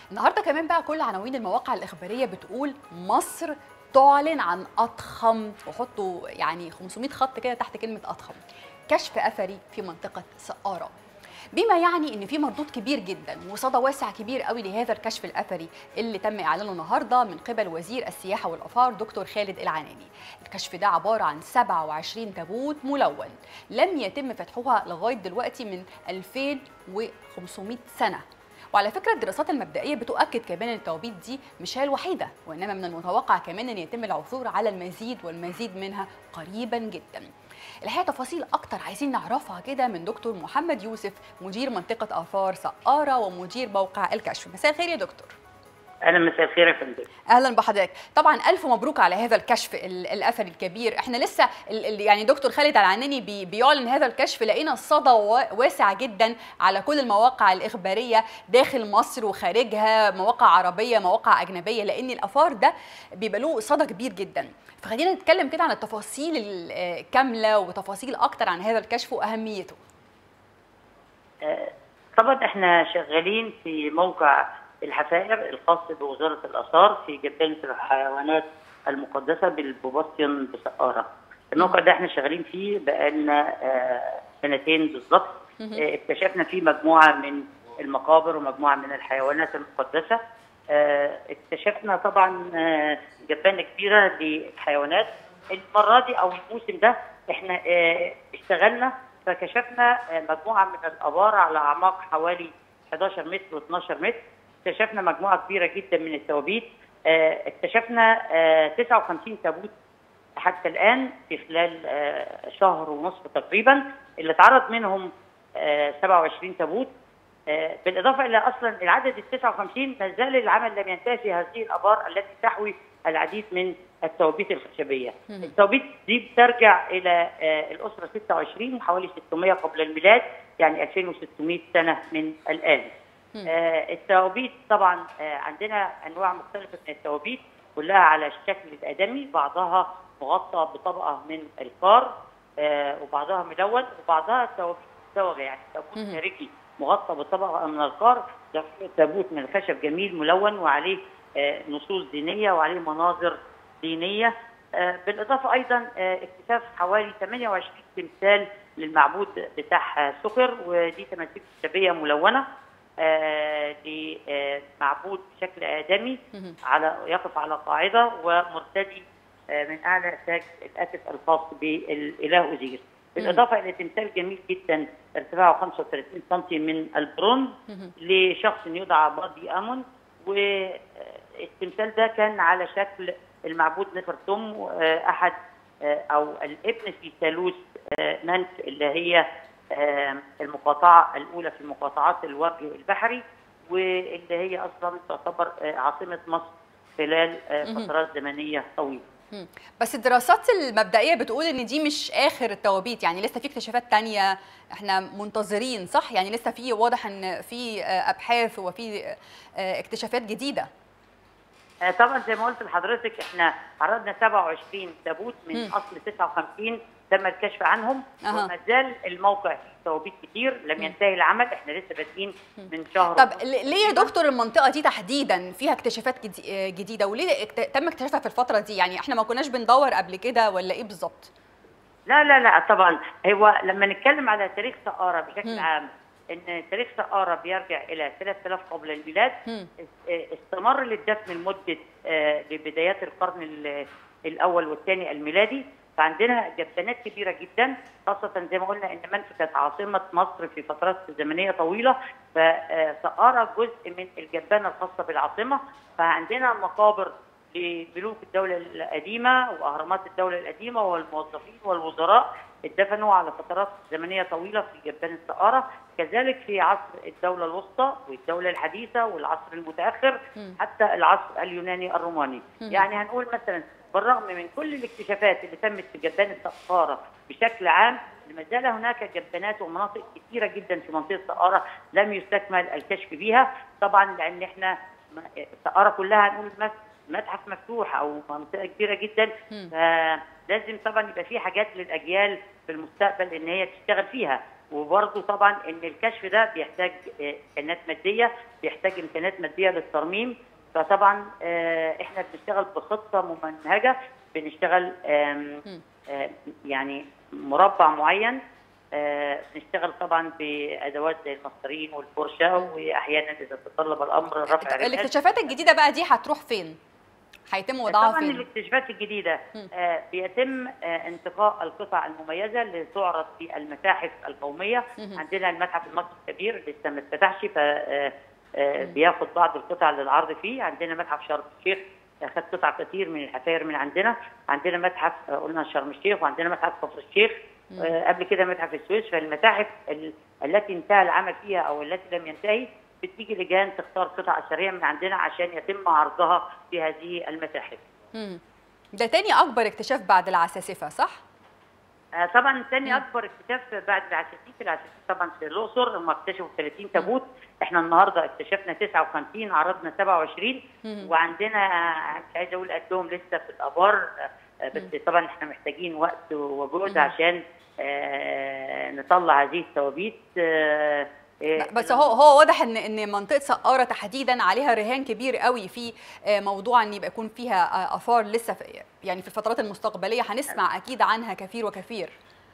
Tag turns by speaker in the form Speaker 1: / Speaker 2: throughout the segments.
Speaker 1: النهارده كمان بقى كل عناوين المواقع الاخباريه بتقول مصر تعلن عن اضخم وحطوا يعني 500 خط كده تحت كلمه اضخم كشف اثري في منطقه سقاره بما يعني ان في مردود كبير جدا وصدى واسع كبير قوي لهذا الكشف الاثري اللي تم اعلانه النهارده من قبل وزير السياحه والاثار دكتور خالد العناني الكشف ده عباره عن 27 تابوت ملون لم يتم فتحها لغايه دلوقتي من 2500 سنه وعلى فكره الدراسات المبدئيه بتؤكد كمان ان التوابيت دي مش هي الوحيده وانما من المتوقع كمان ان يتم العثور على المزيد والمزيد منها قريبا جدا الحقيقه تفاصيل اكتر عايزين نعرفها كده من دكتور محمد يوسف مدير منطقه اثار سقاره ومدير موقع الكشف مساء الخير يا دكتور
Speaker 2: اهلا مساء الخير يا فندم
Speaker 1: اهلا بحضرتك طبعا الف مبروك على هذا الكشف الاثري الكبير احنا لسه يعني دكتور خالد العناني بي بيعلن هذا الكشف لقينا صدى واسع جدا على كل المواقع الاخباريه داخل مصر وخارجها مواقع عربيه مواقع اجنبيه لان الاثار ده بيبقى له صدى كبير جدا فخلينا نتكلم كده عن التفاصيل الكامله وتفاصيل اكتر عن هذا الكشف واهميته
Speaker 2: طبعا احنا شغالين في موقع الحفائر الخاص بوزاره الاثار في جبانه الحيوانات المقدسه بالبوباستيون بسقاره. الموقع ده احنا شغالين فيه بقالنا سنتين بالظبط اكتشفنا فيه مجموعه من المقابر ومجموعه من الحيوانات المقدسه. اكتشفنا طبعا جبانه كبيره للحيوانات. المره دي او الموسم ده احنا اشتغلنا فكشفنا مجموعه من الابار على اعماق حوالي 11 متر و12 متر. اكتشفنا مجموعه كبيره جدا من التوابيت اه اكتشفنا اه 59 تابوت حتى الان في خلال اه شهر ونصف تقريبا اللي اتعرض منهم 27 تابوت بالاضافه الى اصلا العدد ال 59 ما زال العمل لم ينتهي في هذه الابار التي تحوي العديد من التوابيت الخشبيه. التوابيت دي بترجع الى الاسره 26 حوالي 600 قبل الميلاد يعني 2600 سنه من الان. آه التوابيت طبعا آه عندنا انواع مختلفه من التوابيت كلها على الشكل الادمي بعضها مغطى بطبقه من القار آه وبعضها ملون وبعضها توابيت مزدوجه يعني تابوت خارجي مغطى بطبقه من القار تابوت من الخشب جميل ملون وعليه نصوص دينيه وعليه مناظر دينيه بالاضافه ايضا اكتشاف حوالي 28 تمثال للمعبود بتاع سكر ودي تماثيل خشبيه ملونه آه لمعبود بشكل آدمي على يقف على قاعدة ومرتدي آه من أعلى تاج الأسف الخاص بالإله أوزير بالإضافة إلى تمثال جميل جدا ارتفاعه 35 سم من البرونز لشخص يدعى بادي أمون والتمثال ده كان على شكل المعبود نفرتم آه أحد أو الابن في ثالوث منف اللي هي المقاطعة الأولى في مقاطعات الوجه البحري واللي هي أصلا تعتبر عاصمة مصر خلال فترات زمنية طويلة.
Speaker 1: بس الدراسات المبدئية بتقول إن دي مش آخر التوابيت يعني لسه في اكتشافات تانية احنا منتظرين صح؟ يعني لسه في واضح إن في أبحاث وفي اكتشافات جديدة.
Speaker 2: طبعا زي ما قلت لحضرتك احنا عرضنا 27 تابوت من م. اصل 59 تم الكشف عنهم أه. وما زال الموقع فيه توابيت كتير لم ينتهي العمل احنا لسه بادئين من شهر
Speaker 1: طب ليه يا دكتور المنطقه دي تحديدا فيها اكتشافات جديده وليه تم اكتشافها في الفتره دي يعني احنا ما كناش بندور قبل كده ولا ايه بالظبط
Speaker 2: لا لا لا طبعا هو لما نتكلم على تاريخ سقاره بشكل م. عام ان تاريخ سقاره بيرجع الى 3000 قبل الميلاد م. استمر للدفن لمده لبدايات القرن الاول والثاني الميلادي فعندنا جبانات كبيره جدا خاصه زي ما قلنا ان منف كانت عاصمه مصر في فترات زمنيه طويله فسقاره جزء من الجبانه الخاصه بالعاصمه فعندنا مقابر لملوك الدوله القديمه واهرامات الدوله القديمه والموظفين والوزراء اتدفنوا على فترات زمنيه طويله في جبانه سقاره كذلك في عصر الدوله الوسطى والدوله الحديثه والعصر المتاخر حتى العصر اليوناني الروماني يعني هنقول مثلا بالرغم من كل الاكتشافات اللي تمت في جبانه سقاره بشكل عام ما زال هناك جبانات ومناطق كثيره جدا في منطقه سقاره لم يستكمل الكشف بيها طبعا لان احنا سقاره كلها هنقول متحف مفتوح او منطقه كبيره جدا فلازم طبعا يبقى في حاجات للاجيال في المستقبل ان هي تشتغل فيها وبرضه طبعا ان الكشف ده بيحتاج آه، امكانيات ماديه بيحتاج امكانيات ماديه للترميم فطبعا آه، احنا بنشتغل بخطه ممنهجه بنشتغل آم،
Speaker 1: مم.
Speaker 2: آه، يعني مربع معين آه، بنشتغل طبعا بادوات زي المسطرين والفرشه واحيانا اذا تطلب الامر رفع
Speaker 1: طب
Speaker 2: الرمال.
Speaker 1: الاكتشافات الجديده بقى دي هتروح فين هيتم وضعها
Speaker 2: طبعا
Speaker 1: فين
Speaker 2: الاكتشافات الجديده
Speaker 1: مم.
Speaker 2: آه بيتم آه انتقاء القطع المميزه اللي تعرض في المتاحف القوميه
Speaker 1: مهم.
Speaker 2: عندنا المتحف المصري الكبير لسه ما اتفتحش ف آه، آه، بياخد بعض القطع للعرض فيه عندنا متحف شرم الشيخ اخذ قطع كتير من الحفاير من عندنا عندنا متحف آه، قلنا شرم الشيخ وعندنا متحف كفر الشيخ آه، قبل كده متحف السويس فالمتاحف ال- التي انتهى العمل فيها او التي لم ينتهي بتيجي لجان تختار قطع اثريه من عندنا عشان يتم عرضها في هذه المتاحف.
Speaker 1: مم. ده تاني اكبر اكتشاف بعد العساسفه صح
Speaker 2: آه، طبعا ثاني
Speaker 1: مم.
Speaker 2: اكبر اكتشاف بعد العساسيس العساسيس طبعا في الاقصر هم اكتشفوا 30 تابوت احنا النهارده اكتشفنا 59 عرضنا 27
Speaker 1: مم.
Speaker 2: وعندنا آه، مش عايزه اقول قدهم لسه في الابار آه، آه، بس طبعا احنا محتاجين وقت وجهد
Speaker 1: مم.
Speaker 2: عشان آه، نطلع هذه الثوابيت آه، آه،
Speaker 1: بس هو هو واضح ان ان منطقه سقاره تحديدا عليها رهان كبير قوي في آه، موضوع ان يبقى يكون فيها آه، اثار لسه في يعني في الفترات المستقبليه هنسمع اكيد عنها كثير وكثير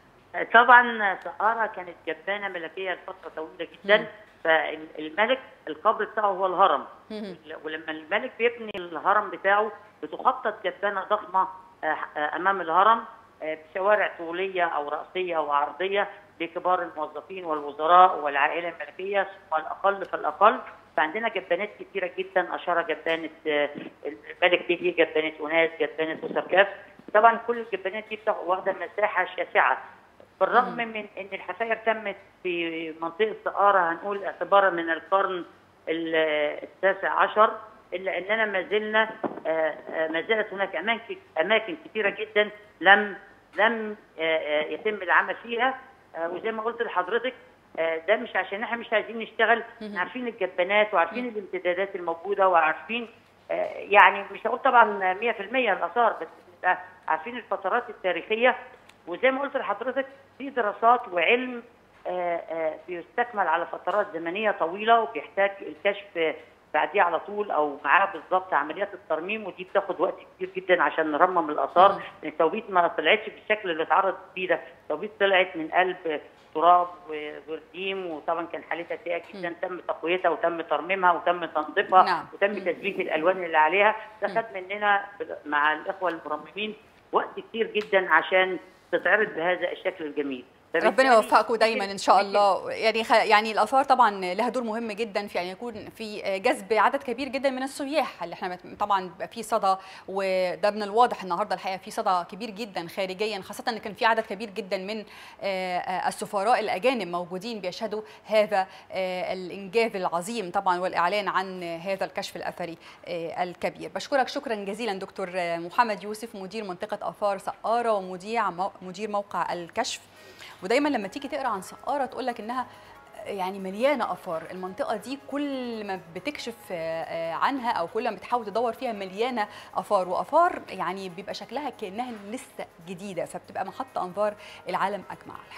Speaker 2: طبعا سقارة كانت جبانة ملكية لفترة طويلة جدا
Speaker 1: مم.
Speaker 2: فالملك القبر بتاعه هو الهرم
Speaker 1: مم.
Speaker 2: ولما الملك بيبني الهرم بتاعه بتخطط جبانة ضخمة آه، آه، أمام الهرم آه، بشوارع طولية أو رأسية أو عرضية لكبار الموظفين والوزراء والعائلة الملكية ثم الأقل فالأقل فعندنا جبانات كثيرة جدا أشار جبانة آه، الملك بيجي جبانة أناس جبانة أسركاف طبعا كل الجبانات دي بتاخد واخدة مساحة شاسعة بالرغم
Speaker 1: مم.
Speaker 2: من ان الحفاير تمت في منطقه سقاره هنقول اعتبارا من القرن ال- التاسع عشر الا اننا ما زلنا آه، آه، ما زالت هناك اماكن اماكن كثيره جدا لم لم آه، آه، يتم العمل فيها آه، وزي ما قلت لحضرتك آه، ده مش عشان احنا مش عايزين نشتغل
Speaker 1: مهم.
Speaker 2: عارفين الجبانات وعارفين الامتدادات الموجوده وعارفين آه، يعني مش هقول طبعا 100% الاثار بس نبقى عارفين الفترات التاريخيه وزي ما قلت لحضرتك في دراسات وعلم آه، آه، بيستكمل على فترات زمنيه طويله وبيحتاج الكشف بعديه على طول او معاه بالظبط عمليات الترميم ودي بتاخد وقت كتير جدا عشان نرمم الاثار لان التوبيت ما طلعتش بالشكل اللي اتعرض بيه ده التوبيت طلعت من قلب تراب ورديم وطبعا كان حالتها سيئه جدا تم تقويتها وتم ترميمها وتم تنظيفها
Speaker 1: نعم.
Speaker 2: وتم تثبيت الالوان اللي عليها ده خد مننا مع الاخوه المرممين وقت كتير جدا عشان تتعرض بهذا الشكل الجميل
Speaker 1: ربنا
Speaker 2: فبالتالي
Speaker 1: يوفقكم دايما ان شاء
Speaker 2: يمكن-
Speaker 1: الله يعني خ... يعني الاثار طبعا لها دور مهم جدا في ان يكون في جذب عدد كبير جدا من السياح اللي احنا بت- طبعا بيبقى في صدى وده من الواضح النهارده الحقيقه في صدى كبير جدا خارجيا خاصه ان كان في عدد كبير جدا من آه، آه، السفراء الاجانب موجودين بيشهدوا هذا آه، الانجاز العظيم طبعا والاعلان عن هذا الكشف الاثري آه، الكبير بشكرك شكرا جزيلا دكتور آه، محمد يوسف مدير منطقه اثار سقاره ومذيع مو- مدير موقع الكشف ودايما لما تيجي تقرا عن سقاره تقول لك انها يعني مليانه اثار المنطقه دي كل ما بتكشف آه، آه، عنها او كل ما بتحاول تدور فيها مليانه اثار واثار يعني بيبقى شكلها كانها لسه جديده فبتبقى محط انظار العالم اجمع